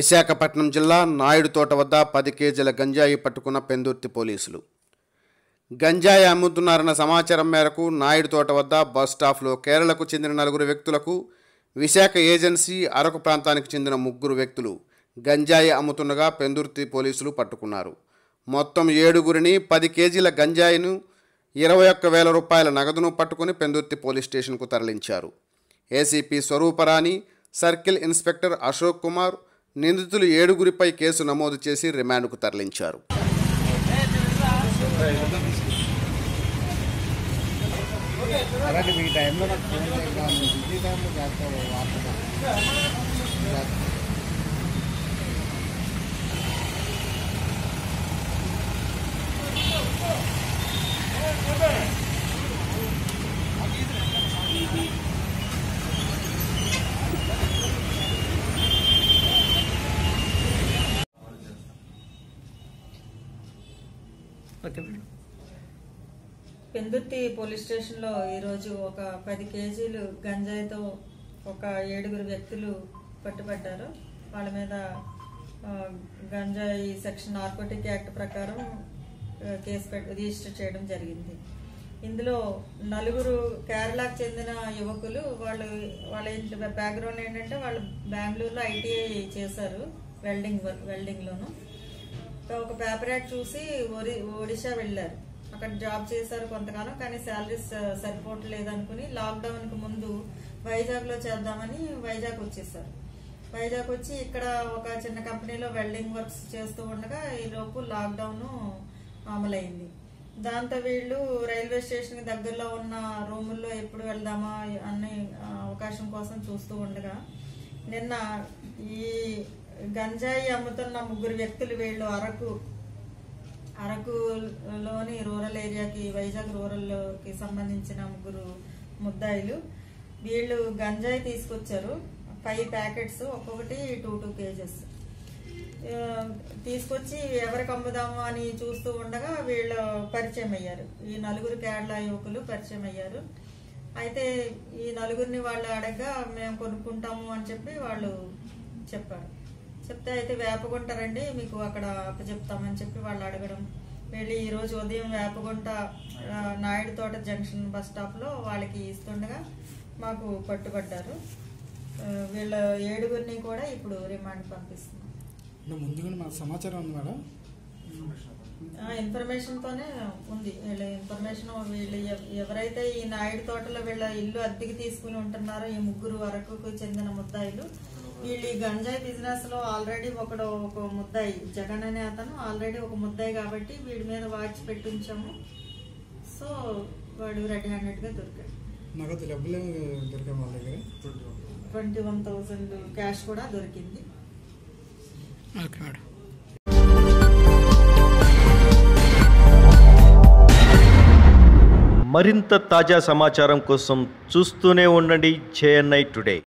విశాఖపట్నం జిల్లా నాయుడు తోట వద్ద పది కేజీల గంజాయి పట్టుకున్న పెందుర్తి పోలీసులు గంజాయి అమ్ముతున్నారన్న సమాచారం మేరకు నాయుడు తోట వద్ద బస్ స్టాప్లో కేరళకు చెందిన నలుగురు వ్యక్తులకు విశాఖ ఏజెన్సీ అరకు ప్రాంతానికి చెందిన ముగ్గురు వ్యక్తులు గంజాయి అమ్ముతుండగా పెందుర్తి పోలీసులు పట్టుకున్నారు మొత్తం ఏడుగురిని పది కేజీల గంజాయిను ఇరవై ఒక్క వేల రూపాయల నగదును పట్టుకుని పెందుర్తి పోలీస్ స్టేషన్కు తరలించారు ACP Swaruparani circle inspector Ashok Kumar నిందితులు ఏడుగురిపై కేసు నమోదు చేసి రిమాండ్కు తరలించారు అలాంటి ఈ టైంలో నాకు ఫోన్ చేద్దాం బిజీ టైంలో చేస్తావు వార్తగా పెందుర్తి పోలీస్ స్టేషన్లో ఈరోజు ఒక పది కేజీలు గంజాయితో ఒక ఏడుగురు వ్యక్తులు పట్టుబడ్డారు వాళ్ళ మీద ఆ, గంజాయి సెక్షన్ నార్కోటిక్ యాక్ట్ ప్రకారం ఆ, కేసు పెట్ రిజిస్టర్ చేయడం జరిగింది ఇందులో నలుగురు కేరళకు చెందిన యువకులు వాళ్ళు వాళ్ళ ఇంటి బ్యాక్గ్రౌండ్ ఏంటంటే వాళ్ళు బెంగళూరులో ఐటీఐ చేశారు వెల్డింగ్ వర్క్ వెల్డింగ్లోను సో ఒక పేపర్ యాడ్ చూసి ఒరి ఒడిశా వెళ్ళారు అక్కడ జాబ్ చేశారు కొంతకాలం కానీ శాలరీస్ సరిపోవట్లేదు అనుకుని లాక్డౌన్ కి ముందు వైజాగ్ లో చేద్దామని వైజాగ్ వచ్చేసారు వైజాగ్ వచ్చి ఇక్కడ ఒక చిన్న కంపెనీలో వెల్డింగ్ వర్క్స్ చేస్తూ ఉండగా ఈ లోపు లాక్డౌన్ అమలైంది దాంతో వీళ్ళు రైల్వే స్టేషన్ కి దగ్గరలో ఉన్న రూముల్లో ఎప్పుడు వెళ్దామా అనే ఆ, అవకాశం కోసం చూస్తూ ఉండగా నిన్న ఈ గంజాయి అమ్ముతున్న ముగ్గురు వ్యక్తులు వీళ్ళు అరకు అరకులోని రూరల్ ఏరియాకి వైజాగ్ రూరల్కి సంబంధించిన ముగ్గురు ముద్దాయిలు వీళ్ళు గంజాయి తీసుకొచ్చారు ఫైవ్ ప్యాకెట్స్ ఒక్కొక్కటి టూ టూ కేజెస్ తీసుకొచ్చి ఎవరికి అమ్ముదాము అని చూస్తూ ఉండగా వీళ్ళు పరిచయం అయ్యారు ఈ నలుగురు కేరళ యువకులు పరిచయం అయ్యారు అయితే ఈ నలుగురిని వాళ్ళు అడగగా మేము కొనుక్కుంటాము అని చెప్పి వాళ్ళు చెప్పారు చెప్తే అయితే వేపగుంటారండి మీకు అక్కడ చెప్తామని చెప్పి వాళ్ళు అడగడం వెళ్ళి ఈ రోజు ఉదయం వేపగుంట ఆ, నాయుడు తోట జంక్షన్ బస్ స్టాప్ లో వాళ్ళకి ఇస్తుండగా మాకు పట్టుబడ్డారు ఆ, వీళ్ళ ఏడుగురిని కూడా ఇప్పుడు రిమాండ్ పంపిస్తున్నాం అంటే ముందుగా మాకు సమాచారం ఉంది మేడం ఆ, ఇన్ఫర్మేషన్ తోనే ఉంది వీళ్ళ ఇన్ఫర్మేషన్ వీళ్ళు ఎవ- ఎవరైతే ఈ నాయుడు తోటలో వీళ్ళ ఇల్లు అద్దెకి తీసుకుని ఉంటున్నారో ఈ ముగ్గురు వరకుకు చెందిన ముద్దాయిలు వీళ్ళు ఈ గంజాయి బిజినెస్ లో ఆల్రెడీ ఒకడు ఒక ముద్దాయి జగన్ అనే అతను ఆల్రెడీ ఒక ముద్దాయి కాబట్టి వీడి మీద వాచ్ పెట్టించాము సో వాడు రెడ్ హ్యాండెడ్ గా దొరికాడు నగదు డబ్బులు దొరికాయి వాళ్ళ దగ్గర ట్వంటీ వన్ థౌసండ్ క్యాష్ కూడా దొరికింది ఓకే మేడం మరింత తాజా సమాచారం కోసం చూస్తూనే ఉండండి జేఎన్ఐ టుడే